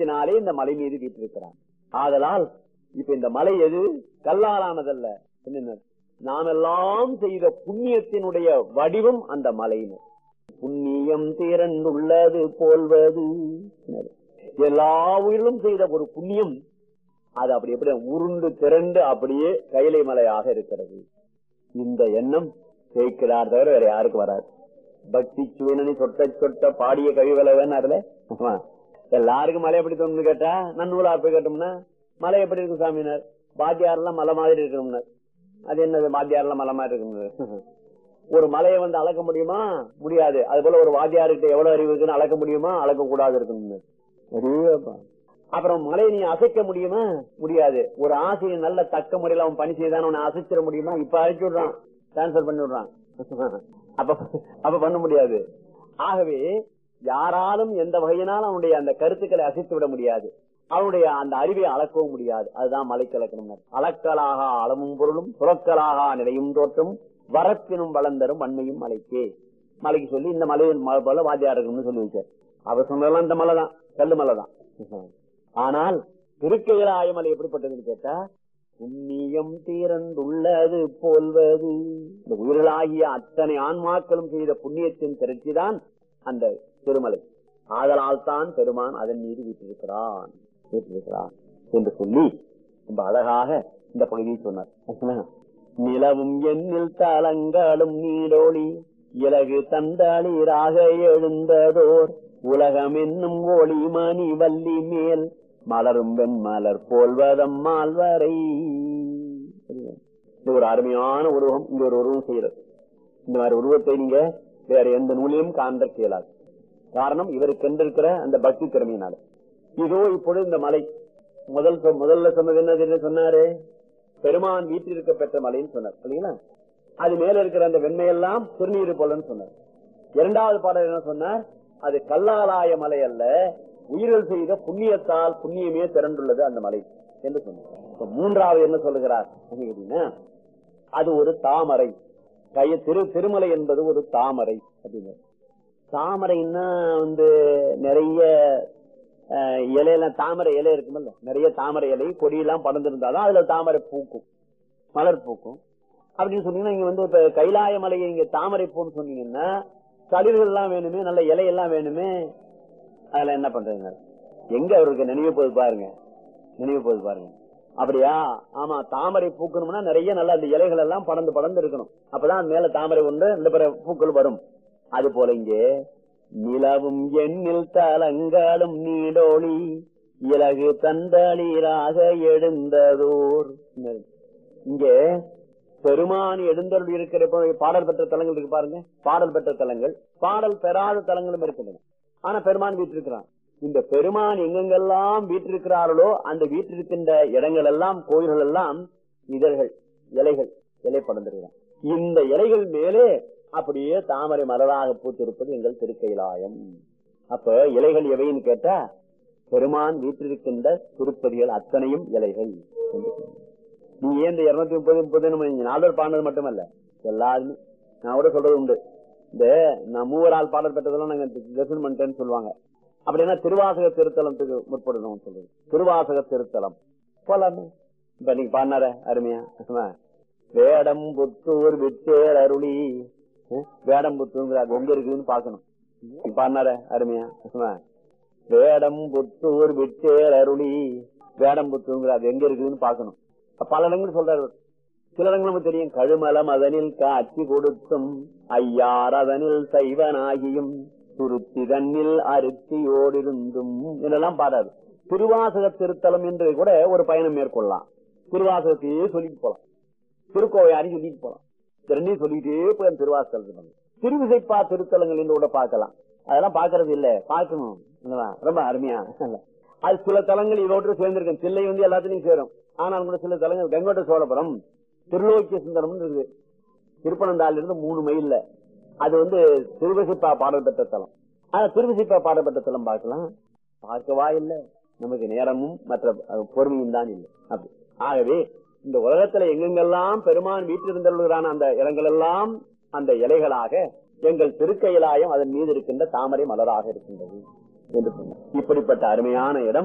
புண்ணியத்தினாலே இந்த மலை மீது வீற்றிருக்கிறான் ஆதலால் இப்ப இந்த மலை எது கல்லாலானதல்ல என்னென்ன நாம் எல்லாம் செய்த புண்ணியத்தினுடைய வடிவம் அந்த மலையினர் புண்ணியம் திரண்டுள்ளது போல்வது எல்லா உயிரிலும் செய்த ஒரு புண்ணியம் அது அப்படி எப்படி உருண்டு திரண்டு அப்படியே கைலை மலையாக இருக்கிறது இந்த எண்ணம் சேர்க்கிறார் தவிர வேற யாருக்கு வராது பக்தி சுவனி சொட்ட சொட்ட பாடிய கவிவலவன் அதுல ஆமா. எல்லாருக்கும் மலை எப்படி தோணுன்னு கேட்டா நன்னூலா போய் கேட்டோம்னா மலை எப்படி இருக்கும் சாமியினர் பாத்தியார் எல்லாம் மலை மாதிரி இருக்கணும்னார் அது என்னது வாத்தியார் எல்லாம் மலை மாதிரி இருக்கணும் ஒரு மலையை வந்து அளக்க முடியுமா முடியாது அது போல ஒரு வாத்தியார்கிட்ட எவ்வளவு அறிவு இருக்குன்னு அளக்க முடியுமா அளக்க கூடாது இருக்கணும் அப்புறம் மலையை நீ அசைக்க முடியுமா முடியாது ஒரு ஆசையை நல்ல தக்க முறையில் அவன் பணி செய்தான் அவனை அசைச்சிட முடியுமா இப்ப அழைச்சு விடுறான் டிரான்ஸ்பர் பண்ணி விடுறான் அப்ப அப்ப பண்ண முடியாது ஆகவே யாராலும் எந்த வகையினாலும் அவனுடைய அந்த கருத்துக்களை அசைத்து விட முடியாது அவனுடைய அந்த அறிவை அளக்கவும் முடியாது அதுதான் மலைக்கலக்கணும் அளக்கலாக அளமும் பொருளும் புறக்கலாக நிலையும் தோற்றம் வரப்பினும் வளர்ந்தரும் வன்மையும் மலைக்கே மலைக்கு சொல்லி இந்த மலையின் மலை போல வாத்தியார் இருக்கணும்னு சொல்லி வச்சார் அவர் சொன்னதெல்லாம் இந்த மலை தான் கல்லு மலை தான் ஆனால் திருக்கையிலாய மலை எப்படிப்பட்டதுன்னு கேட்டா புண்ணியம் தீரண்டுள்ளது போல்வது இந்த உயிர்களாகிய அத்தனை ஆன்மாக்களும் செய்த புண்ணியத்தின் திரட்சிதான் அந்த திருமலை ஆதலால் தான் பெருமான் அதன் மீது வீட்டிருக்கிறான் வீட்டிருக்கிறான் என்று சொல்லி ரொம்ப அழகாக இந்த பகுதியை சொன்னார் நிலவும் எண்ணில் தலங்களும் நீடோழி இலகு தந்தாளீராக எழுந்ததோர் உலகம் என்னும் ஒளி மணி வள்ளி மேல் மலரும் வெண்மலர் போல்வதம் மால்வரை இது ஒரு அருமையான உருவம் இங்க ஒரு உருவம் செய்யறது இந்த மாதிரி உருவத்தை நீங்க வேற எந்த நூலிலும் காண்ற கேளாது காரணம் இவருக்கு இருக்கிற அந்த பக்தி திறமையினால இதோ இப்பொழுது இந்த மலை முதல் சொ- முதல்ல சொன்னது என்னது என்ன சொன்னாரு பெருமான் வீட்டில் பெற்ற மலைன்னு சொன்னார் இல்லைங்களா அது மேல இருக்கிற அந்த வெண்மையெல்லாம் திருநீர் போலன்னு சொன்னார் இரண்டாவது பாடல் என்ன சொன்னார் அது கல்லாலாய மலை அல்ல உயிர்கள் செய்த புண்ணியத்தால் புண்ணியமே திரண்டுள்ளது அந்த மலை என்று சொன்னார் இப்ப மூன்றாவது என்ன சொல்லுகிறார் அப்படின்னு கேட்டீங்கன்னா, அது ஒரு தாமரை கைய திரு திருமலை என்பது ஒரு தாமரை அப்படின்னு தாமரைன்னா வந்து நிறைய அஹ், இலையில தாமரை இலை இருக்குமல்ல நிறைய தாமரை இலை கொடியெல்லாம் படர்ந்திருந்தாதான் அதுல தாமரை பூக்கும் மலர் பூக்கும் அப்படின்னு சொன்னீங்கன்னா இங்க வந்து இப்ப கைலாய மலையை இங்க தாமரை பூன்னு சொன்னீங்கன்னா தளிர்கள் எல்லாம் வேணுமே நல்ல இலையெல்லாம் வேணுமே அதுல என்ன பண்றீங்க எங்க அவருக்கு நினைவு போது பாருங்க நினைவு போது பாருங்க அப்படியா ஆமா தாமரை பூக்கணும்னா நிறைய நல்ல அந்த இலைகள் எல்லாம் படர்ந்து படர்ந்து இருக்கணும் அப்பதான் அது மேல தாமரை ஒன்று இந்த பிற பூக்கள் வரும் அது போல இங்கே நிலவும் எண்ணில் தலங்களும் நீடோழி இலகு தந்தளீராக எழுந்ததோர் இங்கே பெருமான் எழுந்தருள் இருக்கிற இப்போ பாடல் பெற்ற தலங்கள் இருக்கு பாருங்க பாடல் பெற்ற தலங்கள் பாடல் பெறாத தலங்களும் இருக்கின்றன ஆனா பெருமான் வீட்டிருக்கிறான் இந்த பெருமான் எங்கெங்கெல்லாம் வீட்டிருக்கிறார்களோ அந்த வீட்டிருக்கின்ற இடங்கள் எல்லாம் கோயில்கள் எல்லாம் இதழ்கள் இலைகள் இலை படர்ந்திருக்கிறான் இந்த இலைகள் மேலே அப்படியே தாமரை மலராக பூத்திருப்பது எங்கள் திருக்கைலாயம் அப்ப இலைகள் எவைன்னு கேட்டா பெருமான் வீட்டிருக்கின்ற திருப்பதிகள் அத்தனையும் இலைகள் என்று சொன்னார். நீ ஏன் இந்த இருநூத்தி முப்பது முப்பது நம்ம நாலர் பாடினது மட்டுமல்ல எல்லாருமே நான் கூட சொல்றது உண்டு இந்த நான் மூவரால் பாடல் பெற்றதெல்லாம் நாங்க தரிசனம் பண்ணிட்டேன்னு சொல்லுவாங்க அப்படின்னா திருவாசக திருத்தலத்துக்கு முற்படணும் சொல்லுது திருவாசக திருத்தலம் போலாமே இப்ப நீங்க பாடினார அருமையா ஆமா. வேடம் புத்தூர் விட்டேர் அருளி ஹம், வேடம் புத்தூர் அது எங்க இருக்குதுன்னு பாக்கணும் நீங்க பாடினார அருமையா ஆமா. வேடம் புத்தூர் விட்டேர் அருளி வேடம் புத்தூர் அது எங்க இருக்குதுன்னு பாக்கணும் பல இடங்கள் சொல்றாரு அவர். சில இடங்கள் நமக்கு தெரியும் கழுமலம் அதனில் காட்சி கொடுத்தும் ஐயார் அதனில் சைவனாகியும் துருத்தி தன்னில் அருத்தியோடிருந்தும் இதெல்லாம் பாடாது திருவாசக திருத்தலம் என்று கூட ஒரு பயணம் மேற்கொள்ளலாம் திருவாசகத்தையே சொல்லிட்டு போலாம் திருக்கோவையாரி சொல்லிட்டு போலாம் இது ரெண்டையும் சொல்லிட்டே போய் அந்த திருவாசகத்தில் திருவிசைப்பா திருத்தலங்கள் என்று கூட பார்க்கலாம் அதெல்லாம் பாக்குறது இல்ல பார்க்கணும் இல்லவா? ரொம்ப அருமையா அது சில தலங்கள் இதோடு சேர்ந்திருக்கும் தில்லை வந்து எல்லாத்துலயும் சேரும் ஆனால் கூட சில தலங்கள் கங்கோட்ட சோழபுரம் திருலோக்கிய சுந்தரம் இருக்குது திருப்பனந்தாள் இருந்து மூணு மைல்ல அது வந்து திருவிசைப்பா பாடல் பெற்ற தலம் ஆனா திருவிசைப்பா பாடல் பெற்ற தலம் பார்க்கலாம் பார்க்கவா இல்ல நமக்கு நேரமும் மற்ற அஹ், பொறுமையும் தான் இல்லை அப்படி ஆகவே இந்த உலகத்துல எங்கெங்கெல்லாம் பெருமான் வீட்டிலிருந்தவர்களான அந்த இடங்கள் எல்லாம் அந்த இலைகளாக எங்கள் திருக்கையிலாயம் அதன் மீது இருக்கின்ற தாமரை மலராக இருக்கின்றது என்று சொன்னார். இப்படிப்பட்ட அருமையான இடம்